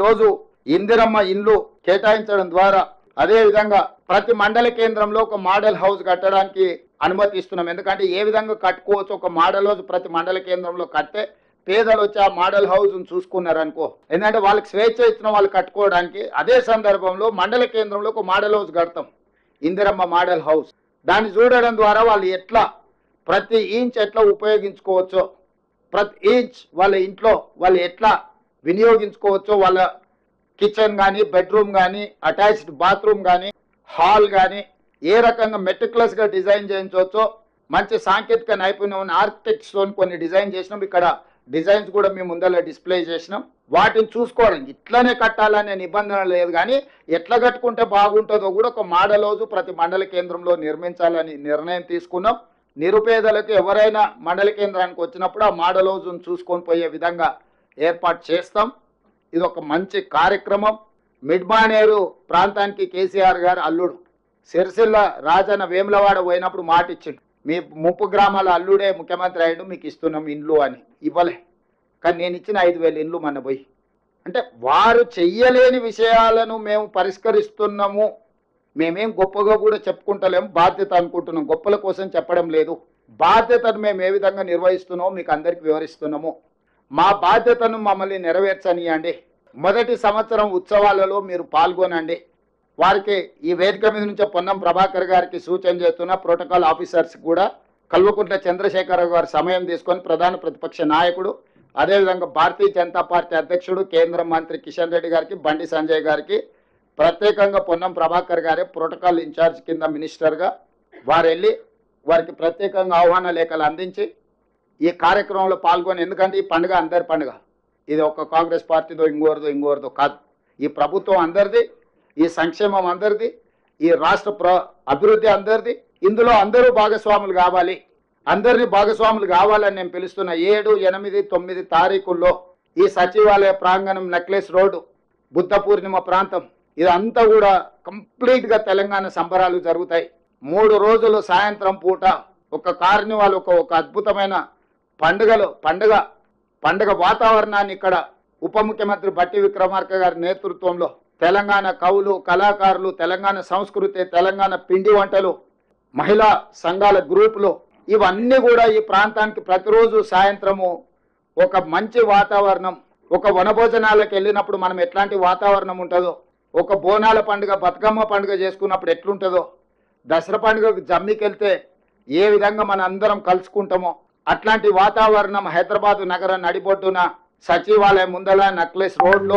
రోజు ఇందిరమ్మ ఇండ్లు కేటాయించడం ద్వారా అదే విధంగా ప్రతి మండల కేంద్రంలో ఒక మోడల్ హౌస్ కట్టడానికి అనుమతి ఇస్తున్నాం ఎందుకంటే ఏ విధంగా కట్టుకోవచ్చు ఒక మోడల్ హౌస్ ప్రతి మండల కేంద్రంలో కట్టే పేదలు వచ్చి ఆ మోడల్ హౌస్ చూసుకున్నారు అనుకో ఎందుకంటే వాళ్ళకి స్వేచ్ఛ ఇచ్చిన వాళ్ళు కట్టుకోవడానికి అదే సందర్భంలో మండల కేంద్రంలో ఒక మోడల్ హౌస్ కడతాం ఇందిరమ్మ మోడల్ హౌస్ దాన్ని చూడడం ద్వారా వాళ్ళు ఎట్లా ప్రతి ఇంచ్ ఎట్లా ఉపయోగించుకోవచ్చో ప్రతి ఇంచ్ వాళ్ళ ఇంట్లో వాళ్ళు ఎట్లా వినియోగించుకోవచ్చో వాళ్ళ కిచెన్ కానీ బెడ్రూమ్ కానీ అటాచ్డ్ బాత్రూమ్ కానీ హాల్ కానీ ఏ రకంగా meticulous గా డిజైన్ చేయించవచ్చో మంచి సాంకేతిక నైపుణ్యం ఉన్న ఆర్కిటెక్ట్స్ తో కొన్ని డిజైన్ చేసినాం ఇక్కడ డిజైన్స్ కూడా మేము ముందర డిస్ప్లే చేసినాం వాటిని చూసుకోవడం ఇట్లానే కట్టాలనే నిబంధన లేదు కానీ ఎట్లా కట్టుకుంటే బాగుంటుందో కూడా ఒక మోడల్ హౌస్ ప్రతి మండల కేంద్రంలో నిర్మించాలని నిర్ణయం తీసుకున్నాం నిరుపేదలకు ఎవరైనా మండల కేంద్రానికి వచ్చినప్పుడు ఆ మోడల్ హౌస్ చూసుకొని పోయే విధంగా ఏర్పాటు చేస్తాం ఇది ఒక మంచి కార్యక్రమం మిడ్మానేరు ప్రాంతానికి కేసీఆర్ గారు అల్లుడు సిరిసిల్ల రాజన్న వేములవాడ పోయినప్పుడు మాట ఇచ్చిండు మీ ముప్పు గ్రామాల అల్లుడే ముఖ్యమంత్రి అయ్యిండు మీకు ఇస్తున్నాం ఇండ్లు అని ఇవ్వలే కానీ నేను ఇచ్చిన ఐదు వేల ఇండ్లు మన పోయి అంటే వారు చెయ్యలేని విషయాలను మేము పరిష్కరిస్తున్నాము మేమేం గొప్పగా కూడా చెప్పుకుంటలేము బాధ్యత అనుకుంటున్నాం గొప్పల కోసం చెప్పడం లేదు బాధ్యతను మేము ఏ విధంగా నిర్వహిస్తున్నామో మీకు అందరికి వివరిస్తున్నాము మా బాధ్యతను మమ్మల్ని నెరవేర్చనియండి మొదటి సంవత్సరం ఉత్సవాలలో మీరు పాల్గొనండి వారికి ఈ వేదిక మీద నుంచి పొన్నం ప్రభాకర్ గారికి సూచన చేస్తున్న ప్రోటోకాల్ ఆఫీసర్స్ కూడా కల్వకుంట్ల చంద్రశేఖర్ గారి సమయం తీసుకొని ప్రధాన ప్రతిపక్ష నాయకుడు అదేవిధంగా భారతీయ జనతా పార్టీ అధ్యక్షుడు కేంద్ర మంత్రి కిషన్ రెడ్డి గారికి బండి సంజయ్ గారికి ప్రత్యేకంగా పొన్నం ప్రభాకర్ గారే ప్రోటోకాల్ ఇన్ఛార్జ్ కింద మినిస్టర్గా వారు వెళ్ళి వారికి ప్రత్యేకంగా ఆహ్వాన లేఖలు అందించి ఈ కార్యక్రమంలో పాల్గొని ఎందుకంటే ఈ పండుగ అందరి పండుగ ఇది ఒక కాంగ్రెస్ పార్టీదో ఇంకోరిదో ఇంకోరిదో కాదు ఈ ప్రభుత్వం అందరిది ఈ సంక్షేమం అందరిది ఈ రాష్ట్ర ప్ర అభివృద్ధి అందరిది ఇందులో అందరూ భాగస్వాములు కావాలి అందరినీ భాగస్వాములు కావాలని నేను పిలుస్తున్న ఏడు ఎనిమిది తొమ్మిది తారీఖుల్లో ఈ సచివాలయ ప్రాంగణం నెక్లెస్ రోడ్డు బుద్ధ పూర్ణిమ ప్రాంతం ఇదంతా కూడా కంప్లీట్ గా తెలంగాణ సంబరాలు జరుగుతాయి మూడు రోజులు సాయంత్రం పూట ఒక కార్నివాల్ ఒక ఒక అద్భుతమైన పండుగలు పండుగ పండుగ వాతావరణాన్ని ఇక్కడ ఉప ముఖ్యమంత్రి బట్టి విక్రమార్క గారి నేతృత్వంలో తెలంగాణ కవులు కళాకారులు తెలంగాణ సంస్కృతి తెలంగాణ పిండి వంటలు మహిళా సంఘాల గ్రూపులు ఇవన్నీ కూడా ఈ ప్రాంతానికి ప్రతిరోజు సాయంత్రము ఒక మంచి వాతావరణం ఒక వనభోజనాలకు వెళ్ళినప్పుడు మనం ఎట్లాంటి వాతావరణం ఉంటుందో ఒక బోనాల పండుగ బతుకమ్మ పండుగ చేసుకున్నప్పుడు ఎట్లుంటుందో దసరా పండుగకు జమ్మికి వెళ్తే ఏ విధంగా మన అందరం కలుసుకుంటామో అట్లాంటి వాతావరణం హైదరాబాద్ నగరం నడిబొడ్డున సచివాలయం ముందల నక్లెస్ రోడ్లో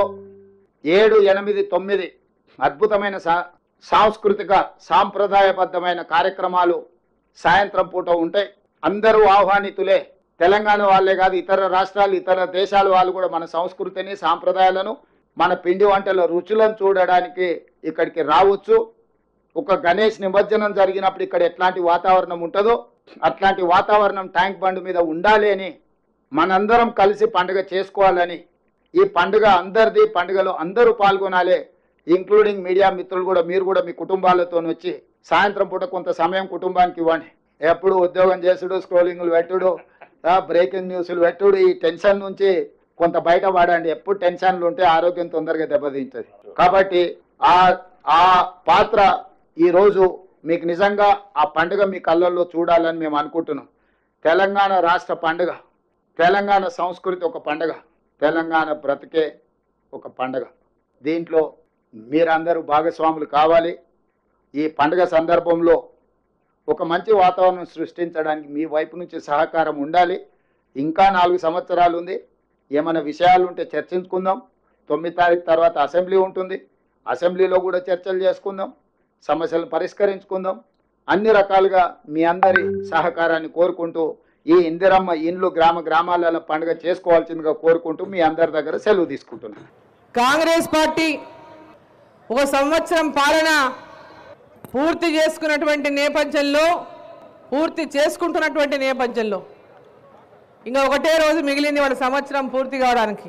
ఏడు ఎనిమిది తొమ్మిది అద్భుతమైన సా సాంస్కృతిక సాంప్రదాయబద్ధమైన కార్యక్రమాలు సాయంత్రం పూట ఉంటాయి అందరూ ఆహ్వానితులే తెలంగాణ వాళ్ళే కాదు ఇతర రాష్ట్రాలు ఇతర దేశాల వాళ్ళు కూడా మన సంస్కృతిని సాంప్రదాయాలను మన పిండి వంటల రుచులను చూడడానికి ఇక్కడికి రావచ్చు ఒక గణేష్ నిమజ్జనం జరిగినప్పుడు ఇక్కడ ఎట్లాంటి వాతావరణం ఉంటుందో అట్లాంటి వాతావరణం ట్యాంక్ బండ్ మీద ఉండాలి అని మనందరం కలిసి పండుగ చేసుకోవాలని ఈ పండుగ అందరిది పండుగలో అందరూ పాల్గొనాలి ఇంక్లూడింగ్ మీడియా మిత్రులు కూడా మీరు కూడా మీ కుటుంబాలతో వచ్చి సాయంత్రం పూట కొంత సమయం కుటుంబానికి ఇవ్వండి ఎప్పుడు ఉద్యోగం చేసుడు స్క్రోలింగ్లు పెట్టుడు బ్రేకింగ్ న్యూస్లు పెట్టుడు ఈ టెన్షన్ నుంచి కొంత బయట పడండి ఎప్పుడు టెన్షన్లు ఉంటే ఆరోగ్యం తొందరగా దెబ్బతింటుంది కాబట్టి ఆ ఆ పాత్ర ఈ రోజు మీకు నిజంగా ఆ పండుగ మీ కళ్ళల్లో చూడాలని మేము అనుకుంటున్నాం తెలంగాణ రాష్ట్ర పండుగ తెలంగాణ సంస్కృతి ఒక పండుగ తెలంగాణ బ్రతికే ఒక పండుగ దీంట్లో మీరందరూ భాగస్వాములు కావాలి ఈ పండుగ సందర్భంలో ఒక మంచి వాతావరణం సృష్టించడానికి మీ వైపు నుంచి సహకారం ఉండాలి ఇంకా నాలుగు సంవత్సరాలు ఉంది ఏమైనా విషయాలు ఉంటే చర్చించుకుందాం తొమ్మిది తారీఖు తర్వాత అసెంబ్లీ ఉంటుంది అసెంబ్లీలో కూడా చర్చలు చేసుకుందాం సమస్యలను పరిష్కరించుకుందాం అన్ని రకాలుగా మీ అందరి సహకారాన్ని కోరుకుంటూ ఈ ఇందిరమ్మ ఇండ్లు గ్రామ గ్రామాలలో పండుగ చేసుకోవాల్సిందిగా కోరుకుంటూ మీ అందరి దగ్గర సెలవు తీసుకుంటున్నాను కాంగ్రెస్ పార్టీ ఒక సంవత్సరం పాలన పూర్తి చేసుకున్నటువంటి నేపథ్యంలో పూర్తి చేసుకుంటున్నటువంటి నేపథ్యంలో ఇంకా ఒకటే రోజు మిగిలింది వాళ్ళ సంవత్సరం పూర్తి కావడానికి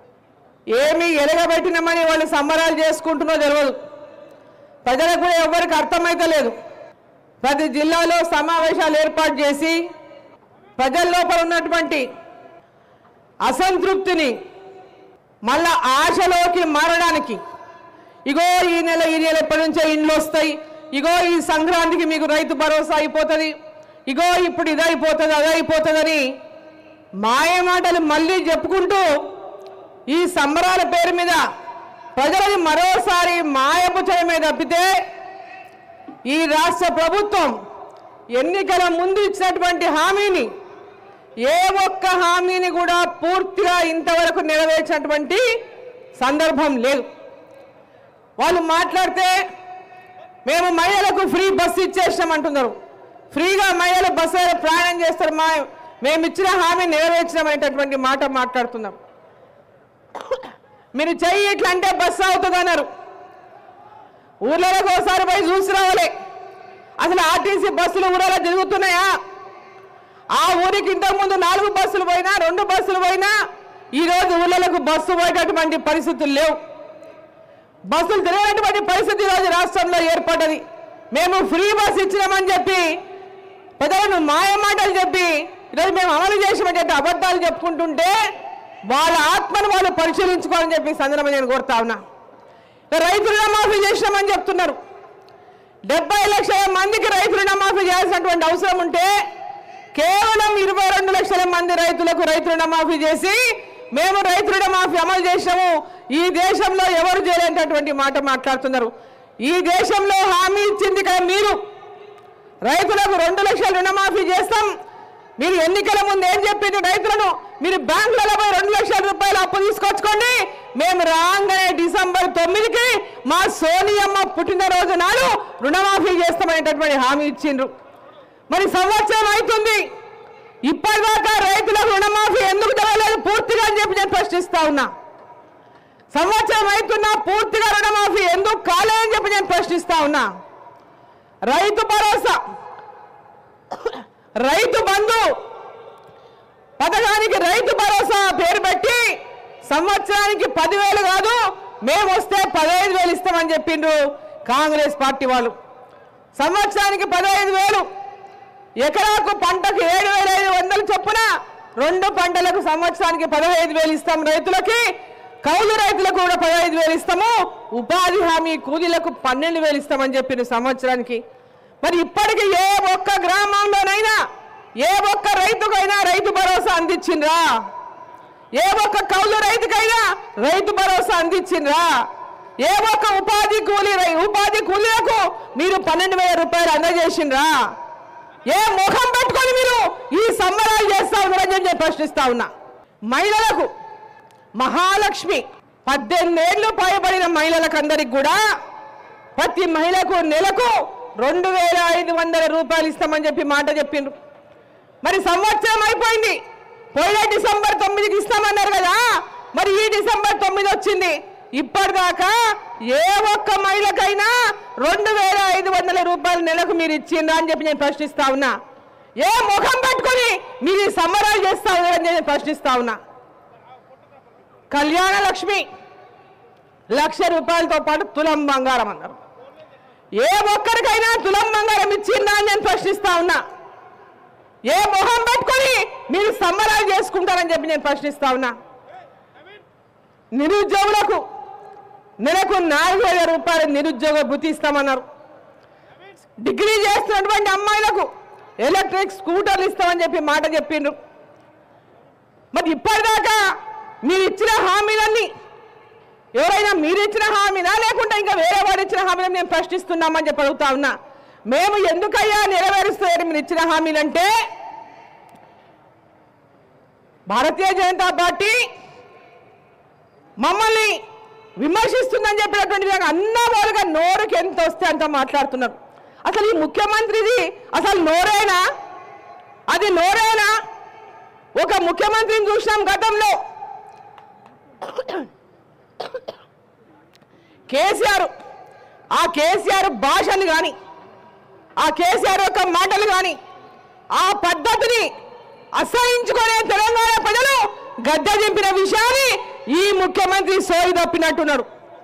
ఏమి ఎరగబెట్టినామని వాళ్ళు సంబరాలు చేసుకుంటున్నో తెలియదు ప్రజలకు కూడా ఎవరికి అర్థమైతే లేదు ప్రతి జిల్లాలో సమావేశాలు ఏర్పాటు చేసి ప్రజల లోపల ఉన్నటువంటి అసంతృప్తిని మళ్ళా ఆశలోకి మారడానికి ఇగో ఈ నెల ఈ నెల ఎప్పటి నుంచో ఇండ్లు వస్తాయి ఇగో ఈ సంక్రాంతికి మీకు రైతు భరోసా అయిపోతుంది ఇగో ఇప్పుడు ఇది అయిపోతుంది అది అయిపోతుందని మాయమాటలు మళ్ళీ చెప్పుకుంటూ ఈ సంబరాల పేరు మీద ప్రజలని మరోసారి మాయపుచ్చడమే తప్పితే ఈ రాష్ట్ర ప్రభుత్వం ఎన్నికల ముందు ఇచ్చినటువంటి హామీని ఏ ఒక్క హామీని కూడా పూర్తిగా ఇంతవరకు నెరవేర్చినటువంటి సందర్భం లేదు వాళ్ళు మాట్లాడితే మేము మహిళలకు ఫ్రీ బస్సు ఇచ్చేసాం అంటున్నారు ఫ్రీగా మహిళలు బస్సు ప్రయాణం చేస్తారు మా మేము ఇచ్చిన హామీ నెరవేర్చినామనేటటువంటి మాట మాట్లాడుతున్నాం మీరు చెయ్యి ఇట్లా అంటే బస్సు అవుతుంది అన్నారు ఊర్లలోకి ఒకసారి పోయి చూసి రావాలి అసలు ఆర్టీసీ బస్సులు ఊరలో తిరుగుతున్నాయా ఆ ఊరికి ఇంతకుముందు నాలుగు బస్సులు పోయినా రెండు బస్సులు పోయినా ఈ రోజు ఊళ్ళలకు బస్సు పోయేటటువంటి పరిస్థితులు లేవు బస్సులు తిరిగినటువంటి పరిస్థితి ఈరోజు రాష్ట్రంలో ఏర్పడ్డది మేము ఫ్రీ బస్ ఇచ్చినామని చెప్పి ప్రజలను మాయ మాటలు చెప్పి ఈరోజు మేము అమలు చేసామని చెప్పి అబద్ధాలు చెప్పుకుంటుంటే వాళ్ళ ఆత్మను వాళ్ళు పరిశీలించుకోవాలని చెప్పి ఈ సందర్భంగా నేను కోరుతా ఉన్నా ఇక రైతు రుణమాఫీ చేసినామని చెప్తున్నారు డెబ్బై లక్షల మందికి రైతు రుణమాఫీ చేయాల్సినటువంటి అవసరం ఉంటే కేవలం ఇరవై రెండు లక్షల మంది రైతులకు రైతు రుణమాఫీ చేసి మేము రైతు రుణమాఫీ అమలు చేసినాము ఈ దేశంలో ఎవరు చేయలేనటువంటి మాట మాట్లాడుతున్నారు ఈ దేశంలో హామీ ఇచ్చింది కదా మీరు రైతులకు రెండు లక్షల రుణమాఫీ చేస్తాం మీరు ఎన్నికల ముందు ఏం చెప్పింది రైతులను మీరు బ్యాంకులలో పోయి రెండు లక్షల రూపాయలు అప్పు తీసుకొచ్చుకోండి మేము రాగానే డిసెంబర్ తొమ్మిదికి మా సోనియమ్మ పుట్టినరోజు నాడు రుణమాఫీ చేస్తామనేటటువంటి హామీ ఇచ్చిండ్రు మరి సంవత్సరం అవుతుంది ఇప్పటిదాకా రైతులకు రుణమాఫీ ఎందుకు జరగలేదు పూర్తిగా అని చెప్పి నేను ప్రశ్నిస్తా ఉన్నా సంవత్సరం అవుతున్నా పూర్తిగా రుణమాఫీ ఎందుకు కాలేదని చెప్పి నేను ప్రశ్నిస్తా ఉన్నా రైతు భరోసా రైతు బంధు పథకానికి రైతు భరోసా పేరు పెట్టి సంవత్సరానికి పదివేలు కాదు మేము వస్తే పదహైదు వేలు ఇస్తామని చెప్పిండ్రు కాంగ్రెస్ పార్టీ వాళ్ళు సంవత్సరానికి పదహైదు వేలు ఎకరాకు పంటకు ఏడు వేల ఐదు వందలు చొప్పున రెండు పంటలకు సంవత్సరానికి పదహైదు వేలు ఇస్తాం రైతులకి కౌలు రైతులకు కూడా పదహైదు వేలు ఇస్తాము ఉపాధి హామీ కూలీలకు పన్నెండు వేలు ఇస్తామని చెప్పిన సంవత్సరానికి మరి ఇప్పటికి ఏ ఒక్క గ్రామంలోనైనా ఏ ఒక్క రైతుకైనా రైతు భరోసా అందించిండ్రా ఏ ఒక్క కౌలు రైతుకైనా రైతు భరోసా అందించిండ్రా ఏ ఒక్క ఉపాధి కూలీ రై- ఉపాధి కూలీలకు మీరు పన్నెండు వేల రూపాయలు అందజేసిండ్రా ఏ ముఖం పెట్టుకొని మీరు ఈ సంబరాలు చేస్తా ఉన్నారని చెప్పి నేను ప్రశ్నిస్తా ఉన్నా మహిళలకు మహాలక్ష్మి పద్దెనిమిదేళ్లు పైబడిన మహిళలకు అందరికి కూడా ప్రతి మహిళకు నెలకు రెండు వేల ఐదు వందల రూపాయలు ఇస్తామని చెప్పి మాట చెప్పిండ్రు మరి సంవత్సరం అయిపోయింది పోయిన డిసెంబర్ తొమ్మిదికి ఇస్తామన్నారు కదా మరి ఈ డిసెంబర్ తొమ్మిది వచ్చింది ఇప్పటిదాకా ఏ ఒక్క మహిళకైనా రెండు వేల ఐదు వందల రూపాయలు నెలకు మీరు ఇచ్చిండ్రా అని చెప్పి నేను ప్రశ్నిస్తా ఉన్నా ఏ ముఖం పెట్టుకొని మీరు ఈ సంబరాలు చేస్తా ఉన్నారని నేను ప్రశ్నిస్తా ఉన్నా కళ్యాణ లక్ష్మి లక్ష రూపాయలతో పాటు తులం బంగారం అన్నారు ఏ ఒక్కరికైనా తులం బంగారం ఇచ్చిందా అని నేను ప్రశ్నిస్తా ఉన్నా ఏ మొహం పెట్టుకొని మీరు సంబరాలు చేసుకుంటారని చెప్పి నేను ప్రశ్నిస్తా ఉన్నా నిరుద్యోగులకు నెలకు నాలుగు వేల రూపాయల నిరుద్యోగ భృతి ఇస్తామన్నారు డిగ్రీ చేస్తున్నటువంటి అమ్మాయిలకు ఎలక్ట్రిక్ స్కూటర్లు ఇస్తామని చెప్పి మాట చెప్పిండ్రు మరి ఇప్పటిదాకా మీరు ఇచ్చిన హామీలన్నీ ఎవరైనా మీరు ఇచ్చిన హామీనా లేకుంటే ఇంకా వేరే వాడు ఇచ్చిన హామీలను మేము ప్రశ్నిస్తున్నామని చెప్పి అడుగుతా ఉన్నా మేము ఎందుకయ్యా నెరవేరుస్తాయని మీరు ఇచ్చిన హామీలంటే భారతీయ జనతా పార్టీ మమ్మల్ని విమర్శిస్తుందని చెప్పినటువంటి విధంగా అన్న వాళ్ళుగా నోరుకి ఎంత వస్తే అంత మాట్లాడుతున్నారు అసలు ఈ ముఖ్యమంత్రిది అసలు నోరేనా అది నోరేనా ఒక ముఖ్యమంత్రిని చూసినాం గతంలో కేసీఆర్ ఆ కేసీఆర్ భాషను కానీ ఆ కేసీఆర్ యొక్క మాటలు కానీ ఆ పద్ధతిని అసహించుకునే తెలంగాణ ప్రజలు గద్దె దింపిన విషయాన్ని ఈ ముఖ్యమంత్రి సోయి తప్పినట్టున్నాడు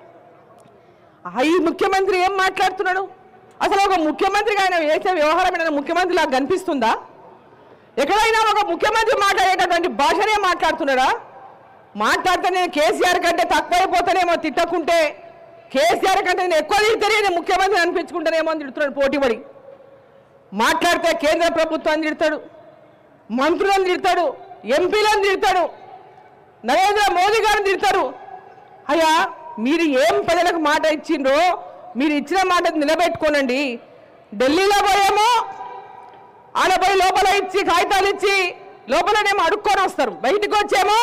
ఆ ఈ ముఖ్యమంత్రి ఏం మాట్లాడుతున్నాడు అసలు ఒక ముఖ్యమంత్రికి ఆయన వేసే వ్యవహారం ఏదైనా ముఖ్యమంత్రిలా కనిపిస్తుందా ఎక్కడైనా ఒక ముఖ్యమంత్రి మాట్లాడేటటువంటి భాషనే మాట్లాడుతున్నాడా మాట్లాడితే నేను కేసీఆర్ కంటే తక్కువైపోతానేమో తిట్టకుంటే కేసీఆర్ కంటే నేను ఎక్కువ తిడితేనే నేను ముఖ్యమంత్రి అనిపించుకుంటానేమో అని తిడుతున్నాడు పోటీపడి మాట్లాడితే కేంద్ర ప్రభుత్వాన్ని తిడతాడు మంత్రులను తిడతాడు ఎంపీలను తిడతాడు నరేంద్ర మోదీ గారిని తిడతారు అయ్యా మీరు ఏం ప్రజలకు మాట ఇచ్చిండ్రో మీరు ఇచ్చిన మాట నిలబెట్టుకోనండి ఢిల్లీలో పోయేమో ఆడ పోయి లోపల ఇచ్చి కాగితాలు ఇచ్చి లోపలనేమో అడుక్కొని వస్తారు బయటికి వచ్చేమో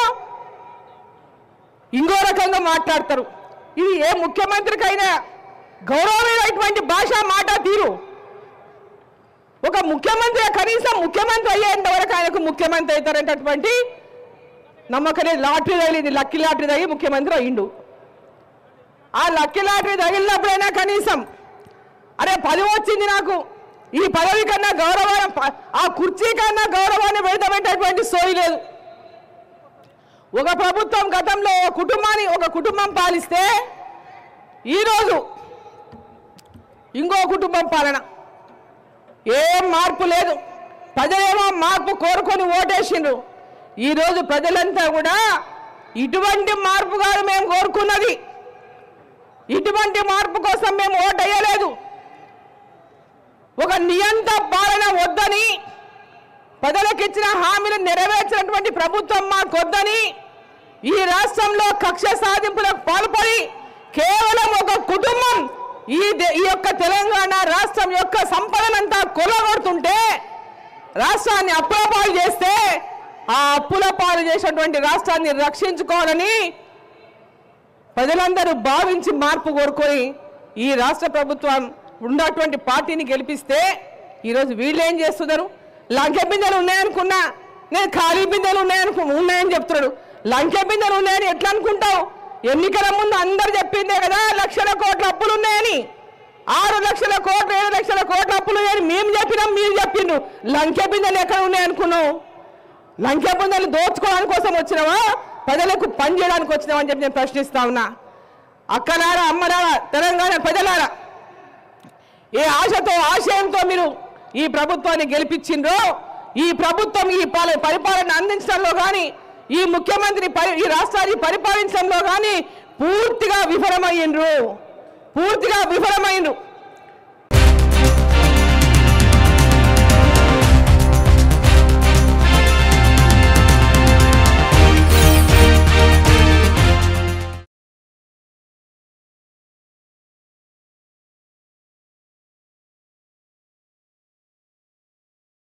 ఇంకో రకంగా మాట్లాడతారు ఇది ఏ ముఖ్యమంత్రికైనా గౌరవమైనటువంటి భాష మాట తీరు ఒక ముఖ్యమంత్రి కనీసం ముఖ్యమంత్రి అయ్యేంత వరకు ఆయనకు ముఖ్యమంత్రి అవుతారనేటటువంటి నమ్మకనే లాటరీ తగిలింది లక్కీ లాటరీ తగిలి ముఖ్యమంత్రి అయ్యిండు ఆ లక్కీ లాటరీ తగిలినప్పుడైనా కనీసం అరే పదవి వచ్చింది నాకు ఈ పదవి కన్నా గౌరవాన్ని ప- ఆ కుర్చీ కన్నా గౌరవాన్ని పెడతామనేటటువంటి సోయి లేదు ఒక ప్రభుత్వం గతంలో ఒక కుటుంబాన్ని ఒక కుటుంబం పాలిస్తే ఈరోజు ఇంకో కుటుంబం పాలన ఏం మార్పు లేదు ప్రజలేమో మార్పు కోరుకొని ఓటేసిండ్రు ఈరోజు ప్రజలంతా కూడా ఇటువంటి మార్పు కాదు మేము కోరుకున్నది ఇటువంటి మార్పు కోసం మేము ఓటు వేయలేదు ఒక నియంత పాలన వద్దని ప్రజలకు ఇచ్చిన హామీలు నెరవేర్చినటువంటి ప్రభుత్వం మాకొద్దని ఈ రాష్ట్రంలో కక్ష సాధింపులకు పాల్పడి కేవలం ఒక కుటుంబం ఈ దే- ఈ యొక్క తెలంగాణ రాష్ట్రం యొక్క సంపదనంతా కొలగొడుతుంటే రాష్ట్రాన్ని అప్పుల పాలు చేస్తే ఆ అప్పుల పాలు చేసినటువంటి రాష్ట్రాన్ని రక్షించుకోవాలని ప్రజలందరూ భావించి మార్పు కోరుకొని ఈ రాష్ట్ర ప్రభుత్వం ఉన్నటువంటి పార్టీని గెలిపిస్తే ఈరోజు వీళ్ళు ఏం చేస్తున్నారు లంకె బిందెలు ఉన్నాయనుకున్నా నేను ఖాళీ బిందెలు ఉన్నాయనుకు ఉన్నాయని చెప్తున్నాడు లంకె బిందెలు ఉన్నాయని ఎట్లా అనుకుంటావు ఎన్నికల ముందు అందరు చెప్పిందే కదా లక్షల కోట్ల అప్పులు ఉన్నాయని ఆరు లక్షల కోట్లు ఏడు లక్షల కోట్ల అప్పులు ఉన్నాయని మేము చెప్పినాం మీరు చెప్పిండు లంకె బిందెలు ఎక్కడ ఉన్నాయనుకున్నావు లంకె బిందెలు దోచుకోవడానికి కోసం వచ్చినావా ప్రజలకు పని చేయడానికి వచ్చినావా అని చెప్పి నేను ప్రశ్నిస్తా ఉన్నా అక్కలారా అమ్మలారా తెలంగాణ ప్రజలారా ఏ ఆశతో ఆశయంతో మీరు ఈ ప్రభుత్వాన్ని గెలిపించిండ్రో ఈ ప్రభుత్వం ఈ పాల పరిపాలన అందించడంలో కానీ ఈ ముఖ్యమంత్రి పరి ఈ రాష్ట్రాన్ని పరిపాలించడంలో కానీ పూర్తిగా విఫలమయ్యిండ్రు పూర్తిగా విఫలమైండ్రు